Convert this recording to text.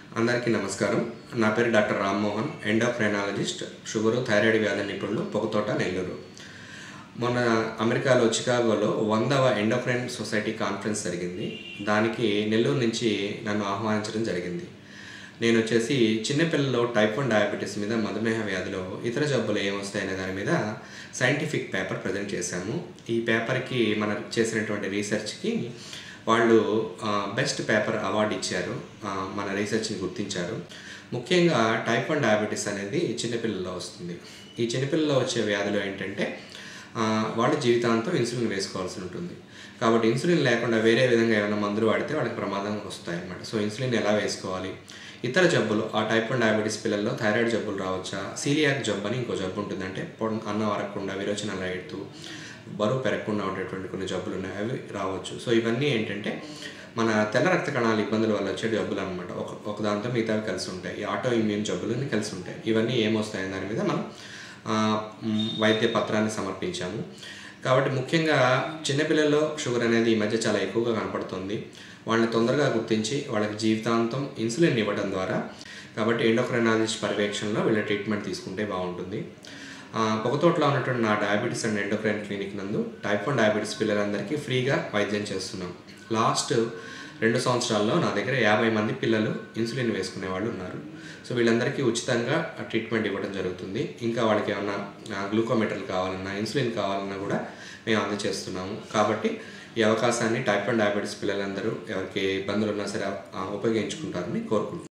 అందరికీ నమస్కారం నా పేరు doctor Rammohan endocrinologist sugar thyroid వ్యాధి నిపుణులు పొగతోట నెల్లూరు మొన్న అమెరికాలో చికాగోలో వందవ ఎండోక్రైన్ సొసైటీ కాన్ఫరెన్స్ జరిగింది దానికి నెల్లూరు నుంచి నన్ను ఆహ్వానించడం జరిగింది నేను వచ్చేసి చిన్నపిల్లల్లో టైప్ వన్ డయాబెటీస్ మీద మధుమేహ వ్యాధిలో ఇతర జబ్బులు ఏమొస్తాయనే దాని మీద సైంటిఫిక్ పేపర్ ప్రజెంట్ చేశాము ఈ పేపర్కి మనం చేసినటువంటి రీసెర్చ్కి వాళ్ళు బెస్ట్ పేపర్ అవార్డు ఇచ్చారు ఆ, మన రీసెర్చ్ని గుర్తించారు ముఖ్యంగా టైప్ వన్ డయాబెటీస్ అనేది చిన్నపిల్లల్లో వస్తుంది ఈ చిన్నపిల్లల్లో వచ్చే వ్యాధులు ఏంటంటే ఆ, వాళ్ళు జీవితాంతం ఇన్సులిన్ వేసుకోవాల్సి ఉంటుంది కాబట్టి ఇన్సులిన్ లేకుండా వేరే విధంగా ఏమైనా మందులు వాడితే వాళ్ళకి ప్రమాదం వస్తాయి అన్నమాట సో ఇన్సులిన్ ఎలా వేసుకోవాలి ఇతర జబ్బులు ఆ టైప్ వన్ డయాబెటీస్ పిల్లల్లో థైరాయిడ్ జబ్బులు రావచ్చా సీలియాక్ జబ్బు అని ఇంకో జబ్బు ఉంటుంది అంటే పొడ- అన్నం వరకుండా విరోచనాలు ఎడుతూ బరువు పెరగకుండా ఉండేటువంటి కొన్ని జబ్బులు ఉన్నాయి అవి రావచ్చు సో ఇవన్నీ ఏంటంటే మన తెల్ల రక్త కణాల ఇబ్బందుల వల్ల వచ్చే జబ్బులు అనమాట ఒక ఒక దాంతో మిగతావి కలిసి ఉంటాయి ఈ ఆటో ఇమ్యూన్ జబ్బులు కలిసి ఉంటాయి ఇవన్నీ ఏమొస్తాయని దాని మీద మనం ఆ, మ్, వైద్య పత్రాన్ని సమర్పించాము కాబట్టి ముఖ్యంగా చిన్నపిల్లల్లో షుగర్ అనేది ఈ మధ్య చాలా ఎక్కువగా కనపడుతుంది వాళ్ళని తొందరగా గుర్తించి వాళ్ళకి జీవితాంతం ఇన్సులిన్ ఇవ్వడం ద్వారా కాబట్టి ఎండోక్రైనాలజిస్ట్ పర్యవేక్షణలో వీళ్ళ ట్రీట్మెంట్ తీసుకుంటే బాగుంటుంది ఆ, పొగతోటలో ఉన్నటువంటి నా డయాబెటీస్ అండ్ ఎండోక్రైన్ క్లినిక్ నందు టైప్ వన్ డయాబెటీస్ పిల్లలందరికీ ఫ్రీగా వైద్యం చేస్తున్నాం లాస్ట్ రెండు సంవత్సరాల్లో నా దగ్గర యాభై మంది పిల్లలు ఇన్సులిన్ వేసుకునే వాళ్ళు ఉన్నారు సో వీళ్ళందరికీ ఉచితంగా ట్రీట్మెంట్ ఇవ్వడం జరుగుతుంది ఇంకా వాళ్ళకి ఏమన్నా గ్లూకోమీటర్లు కావాలన్నా ఇన్సులిన్ కావాలన్నా కూడా మేము అందజేస్తున్నాము కాబట్టి ఈ అవకాశాన్ని టైప్ వన్ డయాబెటీస్ పిల్లలందరూ ఎవరికి ఇబ్బందులు ఉన్నా సరే ఆ, ఉపయోగించుకుంటారని కోరుకుంటున్నాను